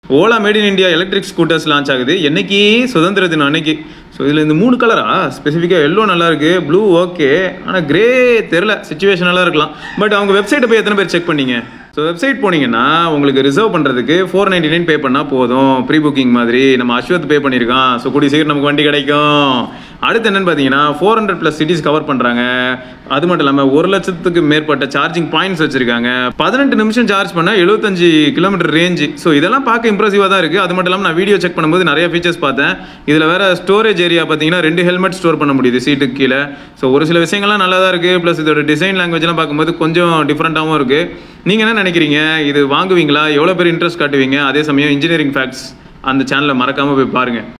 Ola made in India electric scooters launch ஆகுது என்னைக்கு சுதந்திர தினம் அன்னைக்கு ஸோ இதில் இந்த மூணு கலரா ஸ்பெசிஃபிக்காக எல்லோ நல்லா இருக்கு ப்ளூ ஓகே ஆனால் கிரே தெரில சுச்சுவேஷன் நல்லா இருக்கலாம் பட் அவங்க வெப்சைட்டை போய் எத்தனை பேர் செக் பண்ணீங்க ஸோ வெப்சைட் போனீங்கன்னா உங்களுக்கு ரிசர்வ் பண்ணுறதுக்கு ஃபோர் நைன்டி நைன் பே பண்ணால் போதும் ப்ரீ புக்கிங் மாதிரி நம்ம அஸ்வத் பே பண்ணியிருக்கான் ஸோ கூடிய சீக்கிரம் நமக்கு வண்டி கிடைக்கும் அடுத்து என்னன்னு பார்த்தீங்கன்னா four hundred plus cities cover பண்ணுறாங்க அது மட்டும் இல்லாமல் ஒரு லட்சத்துக்கு மேற்பட்ட சார்ஜிங் பாயிண்ட்ஸ் வச்சிருக்காங்க பதினெட்டு நிமிஷம் சார்ஜ் பண்ணால் எழுபத்தஞ்சு கிலோமீட்டர் ரேஞ்சு ஸோ இதெல்லாம் பார்க்க இம்ப்ரெசிவாக தான் இருக்குது அது மட்டும் இல்லாமல் நான் வீடியோ செக் பண்ணும்போது நிறைய ஃபீச்சர்ஸ் பார்த்தேன் இதில் வேற ஸ்டோரேஜ் ஏரியா பார்த்தீங்கன்னா ரெண்டு ஹெல்மெட் ஸ்டோர் பண்ண முடியுது சீட்டுக்கு கீழே ஸோ ஒரு சில விஷயங்கள்லாம் நல்லா தான் இருக்குது ப்ளஸ் இதோட டிசைன் லாங்குவேஜ்லாம் பார்க்கும்போது கொஞ்சம் டிஃப்ரெண்ட்டாகவும் இருக்குது நீங்கள் என்ன நினைக்கிறீங்க இது வாங்குவீங்களா எவ்வளோ பேர் இன்ட்ரெஸ்ட் காட்டுவீங்க அதே சமயம் இன்ஜினியரிங் ஃபேக்ட்ஸ் அந்த சேனலை மறக்காமல் போய் பாருங்கள்